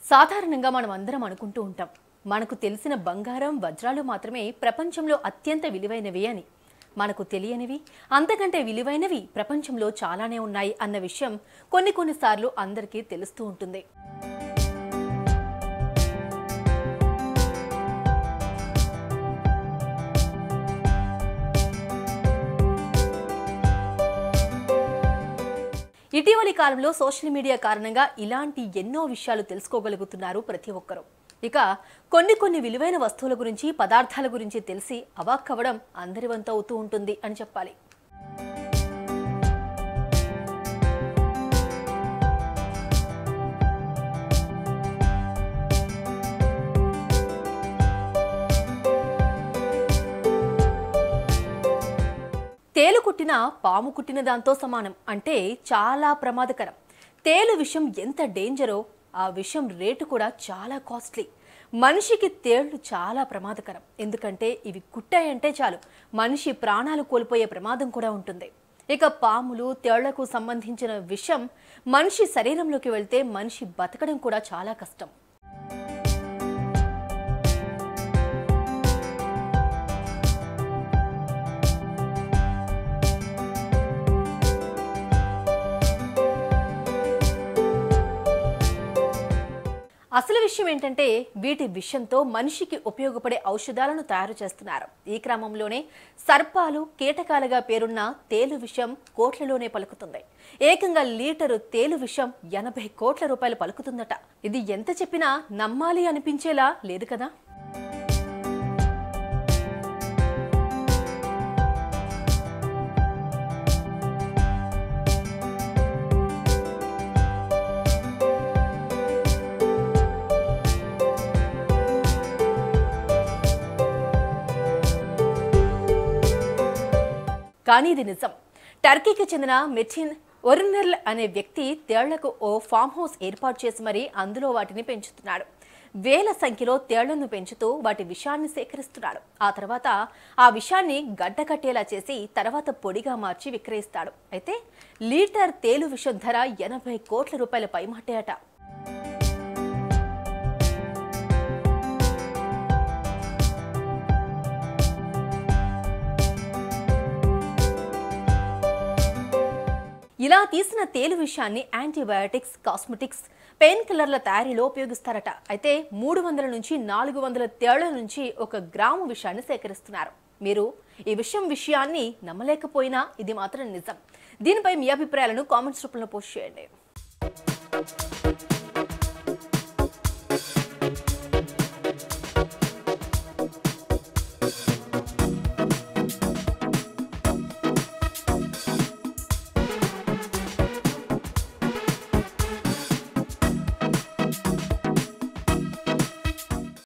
సాధారణంగా మనం అందరం అనుకుంటూ ఉంటాం మనకు తెలిసిన బంగారం వజ్రాలు మాత్రమే ప్రపంచంలో అత్యంత విలువైనవి అని మనకు తెలియనివి అంతకంటే విలువైనవి ప్రపంచంలో చాలానే ఉన్నాయి అన్న విషయం కొన్ని కొన్నిసార్లు అందరికీ తెలుస్తూ ఉంటుంది ఇటీవలి కాలంలో సోషల్ మీడియా కారణంగా ఇలాంటి ఎన్నో విషయాలు తెలుసుకోగలుగుతున్నారు ప్రతి ఒక్కరూ ఇక కొన్ని కొన్ని విలువైన వస్తువుల గురించి పదార్థాల గురించి తెలిసి అవాక్కవ్వడం అందరి వంతు అవుతూ ఉంటుంది అని చెప్పాలి తేలు కుట్టిన పాము కుట్టిన దాంతో సమానం అంటే చాలా ప్రమాదకరం తేలు విషం ఎంత డేంజరో ఆ విషం రేటు కూడా చాలా కాస్ట్లీ మనిషికి తేళ్లు చాలా ప్రమాదకరం ఎందుకంటే ఇవి కుట్టాయంటే చాలు మనిషి ప్రాణాలు కోల్పోయే ప్రమాదం కూడా ఉంటుంది ఇక పాములు తేళ్లకు సంబంధించిన విషం మనిషి శరీరంలోకి వెళ్తే మనిషి బతకడం కూడా చాలా కష్టం అసలు విషయం ఏంటంటే వీటి విషంతో మనిషికి ఉపయోగపడే ఔషధాలను తయారు చేస్తున్నారు ఈ క్రమంలోనే సర్పాలు కీటకాలుగా పేరున్న తేలు విషం కోట్లలోనే పలుకుతుంది ఏకంగా లీటరు తేలు విషం ఎనభై కోట్ల రూపాయలు పలుకుతుందట ఇది ఎంత చెప్పినా నమ్మాలి అనిపించేలా లేదు కదా కానీ ఇది నిజం టర్కీకి చెందిన మెటిన్ ఒరినర్ల్ అనే వ్యక్తి తేళ్లకు ఓ ఫామ్ హౌస్ ఏర్పాటు చేసి మరీ అందులో వాటిని పెంచుతున్నాడు వేల సంఖ్యలో తేళ్లను పెంచుతూ వాటి విషాన్ని సేకరిస్తున్నాడు ఆ తర్వాత ఆ విషాన్ని గడ్డకట్టేలా చేసి తర్వాత పొడిగా మార్చి విక్రయిస్తాడు అయితే లీటర్ తేలు విషం ధర ఎనభై కోట్ల రూపాయల పైమాటే అట ఇలా తీసిన తేలు విషయాన్ని యాంటీబయాటిక్స్ కాస్మెటిక్స్ పెయిన్ కిల్లర్ల తయారీలో ఉపయోగిస్తారట అయితే మూడు వందల నుంచి నాలుగు వందల తేళ్ల నుంచి ఒక గ్రాము విషయాన్ని సేకరిస్తున్నారు మీరు ఈ విషయం విషయాన్ని నమ్మలేకపోయినా ఇది మాత్రం నిజం దీనిపై మీ అభిప్రాయాలను కామెంట్స్ రూపంలో పోస్ట్ చేయండి